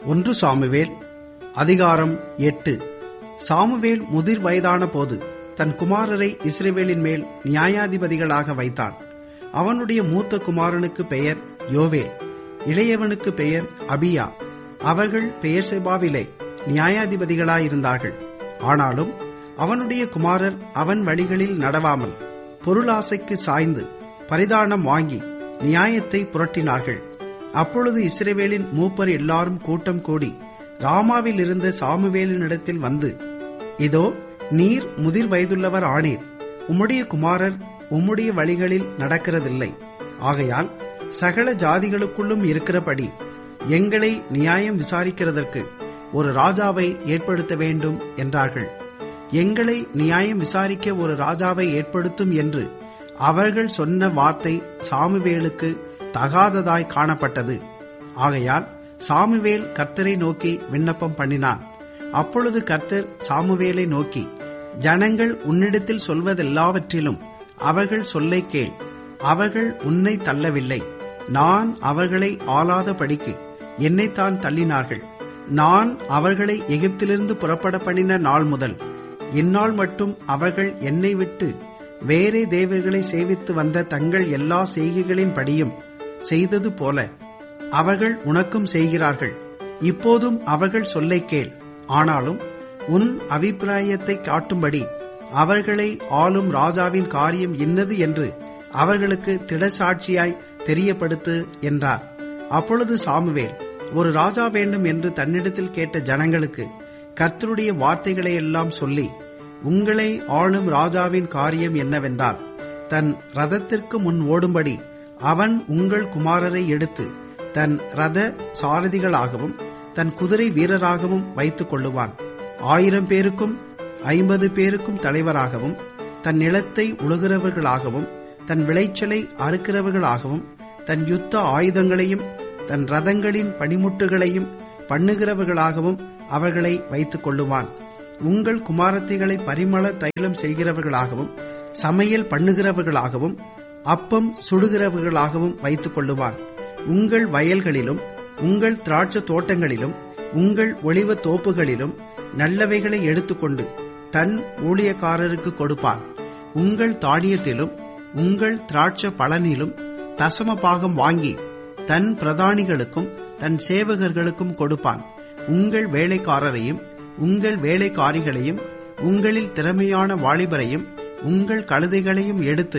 ஒன்று சாமுவேல் அதிகாரம் எட்டு சாமுவேல் முதிர் வயதான போது தன் குமாரரை இஸ்ரேவேலின் மேல் நியாயாதிபதிகளாக வைத்தான் அவனுடைய மூத்த குமாரனுக்கு பெயர் யோவேல் இளையவனுக்கு பெயர் அபியா அவர்கள் பெயர் செபாவிலே நியாயாதிபதிகளாயிருந்தார்கள் ஆனாலும் அவனுடைய குமாரர் அவன் வழிகளில் நடவாமல் பொருளாசைக்கு சாய்ந்து பரிதானம் வாங்கி நியாயத்தை புரட்டினார்கள் அப்பொழுது இஸ்ரேவேலின் மூப்பர் எல்லாரும் கூட்டம் கூடி ராமாவில் இருந்த சாமுவேலினிடத்தில் வந்து இதோ நீர் முதிர் வயதுள்ளவர் ஆனீர் உம்முடைய குமாரர் உம்முடைய வழிகளில் நடக்கிறதில்லை ஆகையால் சகல ஜாதிகளுக்குள்ளும் இருக்கிறபடி எங்களை நியாயம் விசாரிக்கிறதற்கு ஒரு ராஜாவை ஏற்படுத்த வேண்டும் என்றார்கள் எங்களை நியாயம் விசாரிக்க ஒரு ராஜாவை ஏற்படுத்தும் என்று அவர்கள் சொன்ன வார்த்தை சாமுவேலுக்கு தகாததாய் காணப்பட்டது ஆகையால் சாமுவேல் கர்த்தரை நோக்கி விண்ணப்பம் பண்ணினான் அப்பொழுது கர்த்தர் சாமுவேலை நோக்கி ஜனங்கள் உன்னிடத்தில் சொல்வதெல்லாவற்றிலும் அவர்கள் சொல்லை கேள் அவர்கள் உன்னை தள்ளவில்லை நான் அவர்களை ஆளாத படிக்கு என்னைத்தான் தள்ளினார்கள் நான் அவர்களை எகிப்திலிருந்து புறப்பட பண்ணின நாள் முதல் இந்நாள் மட்டும் அவர்கள் என்னை விட்டு வேறே தேவர்களை சேவித்து வந்த தங்கள் எல்லா செய்கைகளின் படியும் செய்தது போல அவர்கள் உனக்கும் செய்கிறார்கள் இப்போதும் அவர்கள் சொல்லை கேள் ஆனாலும் உன் அபிப்பிராயத்தை காட்டும்படி அவர்களை ஆளும் ராஜாவின் காரியம் இன்னது என்று அவர்களுக்கு திடசாட்சியாய் தெரியப்படுத்து என்றார் அப்பொழுது சாமுவேல் ஒரு ராஜா வேண்டும் என்று தன்னிடத்தில் கேட்ட ஜனங்களுக்கு கர்த்தருடைய வார்த்தைகளை எல்லாம் சொல்லி உங்களை ஆளும் ராஜாவின் காரியம் என்னவென்றால் தன் ரதத்திற்கு முன் ஓடும்படி அவன் உங்கள் குமாரரை எடுத்து தன் ரத சாரதிகளாகவும் தன் குதிரை வீரராகவும் வைத்துக் கொள்ளுவான் ஆயிரம் பேருக்கும் ஐம்பது பேருக்கும் தலைவராகவும் தன் நிலத்தை உழுகிறவர்களாகவும் தன் விளைச்சலை அறுக்கிறவர்களாகவும் தன் யுத்த ஆயுதங்களையும் தன் ரதங்களின் பணிமுட்டுகளையும் பண்ணுகிறவர்களாகவும் அவர்களை வைத்துக் கொள்ளுவான் உங்கள் குமாரத்திகளை பரிமள தைலம் செய்கிறவர்களாகவும் சமையல் பண்ணுகிறவர்களாகவும் அப்பம் சுடுகிறவர்களாகவும் வைத்துக் கொள்ளுவான் உங்கள் வயல்களிலும் உங்கள் திராட்சை தோட்டங்களிலும் உங்கள் ஒளிவ தோப்புகளிலும் நல்லவைகளை எடுத்துக்கொண்டு தன் ஊழியக்காரருக்கு கொடுப்பான் உங்கள் தானியத்திலும் உங்கள் திராட்சை பலனிலும் தசம பாகம் வாங்கி தன் பிரதானிகளுக்கும் தன் சேவகர்களுக்கும் கொடுப்பான் உங்கள் வேலைக்காரரையும் உங்கள் வேலைக்காரிகளையும் உங்களில் திறமையான வாலிபரையும் உங்கள் கழுதைகளையும் எடுத்து